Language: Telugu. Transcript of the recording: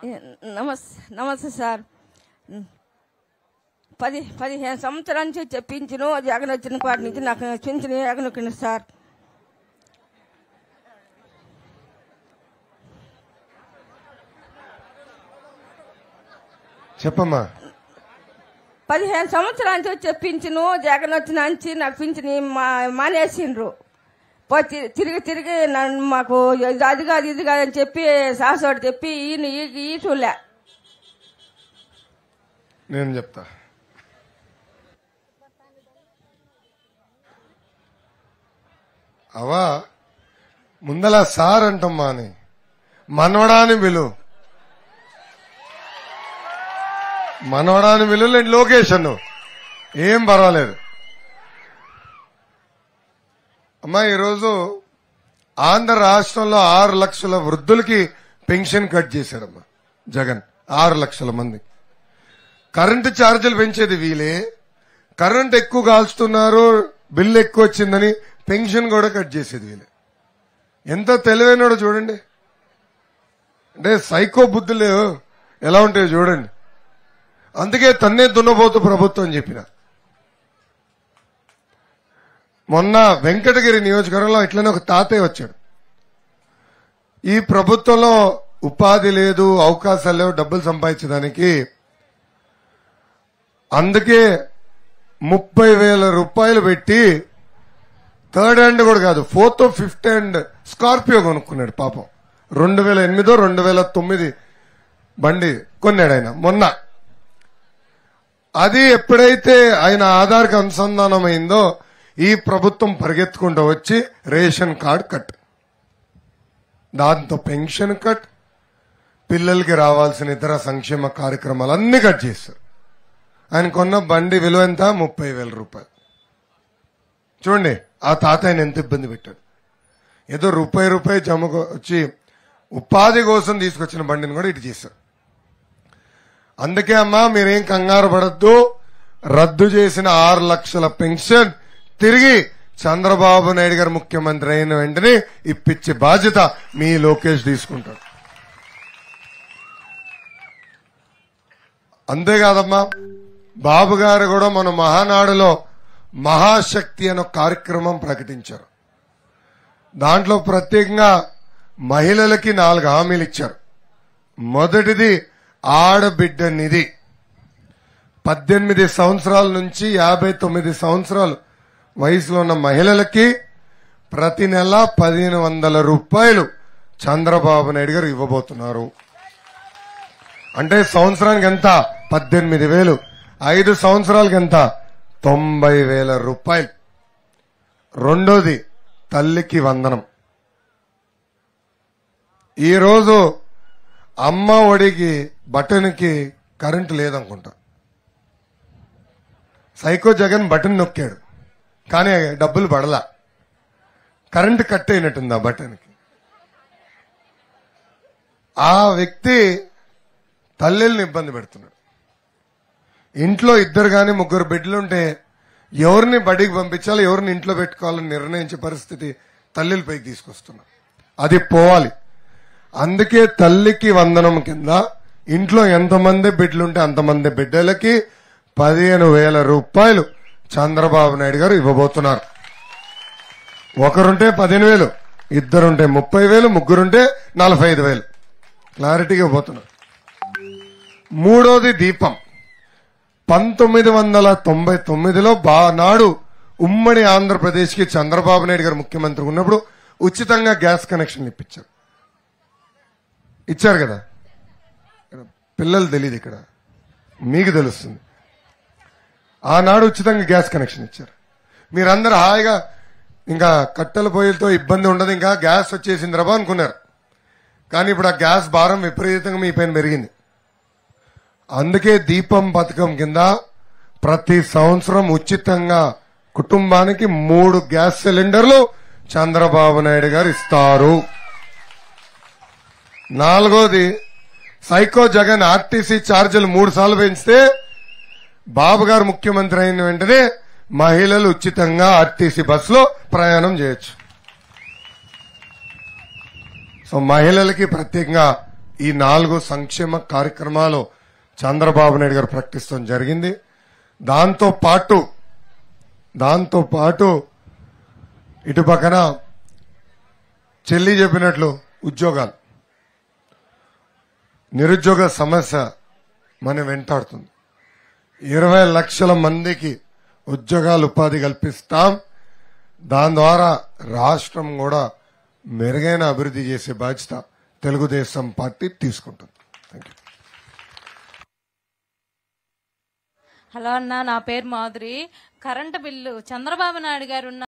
నమస్తే నమస్తే సార్ పది పదిహేను సంవత్సరాల నుంచి చెప్పించను జగన్ వచ్చిన పాటి నుంచి నాకు పింఛను ఎగనొక్కింది సార్ చెప్పమ్మా పదిహేను సంవత్సరాల నుంచి చెప్పించను జగన్ వచ్చిన నుంచి నాకు పింఛని మా మానేసిండ్రు పోయి తిరిగి తిరిగి నన్ను మాకు ఇది అది కాదు ఇది కాదు అని చెప్పి సాసోడు చెప్పి ఈయన ఈ చూలే నేను చెప్తా అవా ముందల సార్ అంటమ్మా అని మనవడాని విలు మనవడాని విలు లేని లొకేషన్ ఏం పర్వాలేదు అమ్మా ఈరోజు ఆంధ్ర రాష్ట్రంలో ఆరు లక్షల వృద్ధులకి పెన్షన్ కట్ చేశాడమ్మా జగన్ ఆరు లక్షల మంది కరెంటు ఛార్జీలు పెంచేది వీలే కరెంట్ ఎక్కువ కాల్చుతున్నారు బిల్లు ఎక్కువ వచ్చిందని పెన్షన్ కూడా కట్ చేసేది వీలే ఎంత తెలివైనడో చూడండి అంటే సైకో బుద్ధులు ఎలా ఉంటాయో చూడండి అందుకే తన్నే దున్నబోతు ప్రభుత్వం అని చెప్పిన మొన్న వెంకటగిరి నియోజకవర్గంలో ఇట్లనే ఒక తాతయ్య వచ్చాడు ఈ ప్రభుత్వంలో ఉపాధి లేదు అవకాశాలు లేవు డబ్బులు సంపాదించడానికి అందుకే ముప్పై వేల రూపాయలు పెట్టి థర్డ్ హ్యాండ్ కూడా కాదు ఫోర్త్ ఫిఫ్త్ హ్యాండ్ స్కార్పియో కొనుక్కున్నాడు పాపం రెండు వేల ఎనిమిదో రెండు వేల తొమ్మిది బండి కొన్నాడు ఆయన మొన్న అది ఎప్పుడైతే ఆయన ఆధార్కి అనుసంధానం అయిందో ఈ ప్రభుత్వం పరిగెత్తుకుంటూ వచ్చి రేషన్ కార్డ్ కట్ దాంతో పెన్షన్ కట్ పిల్లలకి రావాల్సిన ఇతర సంక్షేమ కార్యక్రమాలు అన్ని కట్ చేశారు ఆయన కొన్న బండి విలువ ఎంత ముప్పై వేల రూపాయలు చూడండి ఆ తాతయ్యని ఎంత ఇబ్బంది పెట్టాడు ఏదో రూపాయి రూపాయి జమ వచ్చి ఉపాధి కోసం తీసుకొచ్చిన బండిని కూడా ఇటు చేశారు అందుకే అమ్మా మీరేం కంగారు పడద్దు రద్దు చేసిన ఆరు లక్షల పెన్షన్ తిరిగి చంద్రబాబు నాయుడు గారు ముఖ్యమంత్రి అయిన వెంటనే ఇప్పించే బాధ్యత మీ లోకేష్ తీసుకుంటాడు అంతేకాదమ్మా బాబు గారు కూడా మన మహానాడులో మహాశక్తి అనే కార్యక్రమం ప్రకటించారు దాంట్లో ప్రత్యేకంగా మహిళలకి నాలుగు హామీలు ఇచ్చారు మొదటిది ఆడబిడ్డ నిధి పద్దెనిమిది సంవత్సరాల నుంచి యాభై తొమ్మిది సంవత్సరాలు వయసులో ఉన్న మహిళలకి ప్రతి నెల పదిహేను వందల రూపాయలు చంద్రబాబు నాయుడు గారు ఇవ్వబోతున్నారు అంటే సంవత్సరానికి ఎంత పద్దెనిమిది వేలు ఐదు సంవత్సరాలకి ఎంత తొంభై వేల రూపాయలు రెండోది తల్లికి వందనం ఈరోజు అమ్మ ఒడికి బటన్కి కరెంటు లేదనుకుంటా సైకో జగన్ బటన్ నొక్కాడు కానీ డబ్బులు పడలా కరెంటు కట్ అయినట్టుంది ఆ బటన్కి ఆ వ్యక్తి తల్లిల్ని ఇబ్బంది పెడుతున్నాడు ఇంట్లో ఇద్దరు గాని ముగ్గురు బిడ్డలుంటే ఎవరిని బడికి పంపించాలి ఎవరిని ఇంట్లో పెట్టుకోవాలని నిర్ణయించే పరిస్థితి తల్లిలపైకి తీసుకొస్తున్నారు అది పోవాలి అందుకే తల్లికి వందనం కింద ఇంట్లో ఎంతమంది బిడ్డలుంటే అంతమంది బిడ్డలకి పదిహేను వేల రూపాయలు చంద్రబాబు నాయుడు గారు ఇవ్వబోతున్నారు ఒకరుంటే పదిహేను వేలు ఇద్దరుంటే ముప్పై వేలు ముగ్గురుంటే నలభై ఐదు వేలు క్లారిటీగా ఇవ్వబోతున్నారు మూడోది దీపం పంతొమ్మిది వందల తొంభై తొమ్మిదిలో బానాడు ఉమ్మడి ఆంధ్రప్రదేశ్ కి చంద్రబాబు నాయుడు గారు ముఖ్యమంత్రి ఉన్నప్పుడు ఉచితంగా గ్యాస్ కనెక్షన్ ఇప్పించారు ఇచ్చారు కదా పిల్లలు తెలియదు ఇక్కడ మీకు తెలుస్తుంది ఆనాడు ఉచితంగా గ్యాస్ కనెక్షన్ ఇచ్చారు మీరందరూ హాయిగా ఇంకా కట్టెల పొయ్యిలతో ఇబ్బంది ఉండదు ఇంకా గ్యాస్ వచ్చేసింది రబా అనుకున్నారు కానీ ఇప్పుడు ఆ గ్యాస్ భారం విపరీతంగా మీ పైన పెరిగింది అందుకే దీపం పథకం కింద ప్రతి సంవత్సరం ఉచితంగా కుటుంబానికి మూడు గ్యాస్ సిలిండర్లు చంద్రబాబు నాయుడు గారు ఇస్తారు నాలుగోది సైకో జగన్ ఆర్టీసీ ఛార్జీలు మూడు సార్లు పెంచితే బాబు గారు ముఖ్యమంత్రి అయిన వెంటనే మహిళలు ఉచితంగా ఆర్టీసీ బస్సులో ప్రయాణం చేయొచ్చు సో మహిళలకి ప్రత్యేకంగా ఈ నాలుగు సంక్షేమ కార్యక్రమాలు చంద్రబాబు నాయుడు గారు ప్రకటిస్తాం జరిగింది దాంతో పాటు దాంతో పాటు ఇటు పక్కన చెల్లి చెప్పినట్లు ఉద్యోగాలు నిరుద్యోగ సమస్య మనం వెంటాడుతుంది ఇరవై లక్షల మందికి ఉద్యోగాలు ఉపాధి కల్పిస్తాం దాని ద్వారా రాష్ట్రం కూడా మెరుగైన అభివృద్ధి చేసే బాధ్యత తెలుగుదేశం పార్టీ తీసుకుంటుంది థ్యాంక్ యూ హలో అన్న నా పేరు మాధురి కరెంటు బిల్లు చంద్రబాబు నాయుడు గారు ఉన్న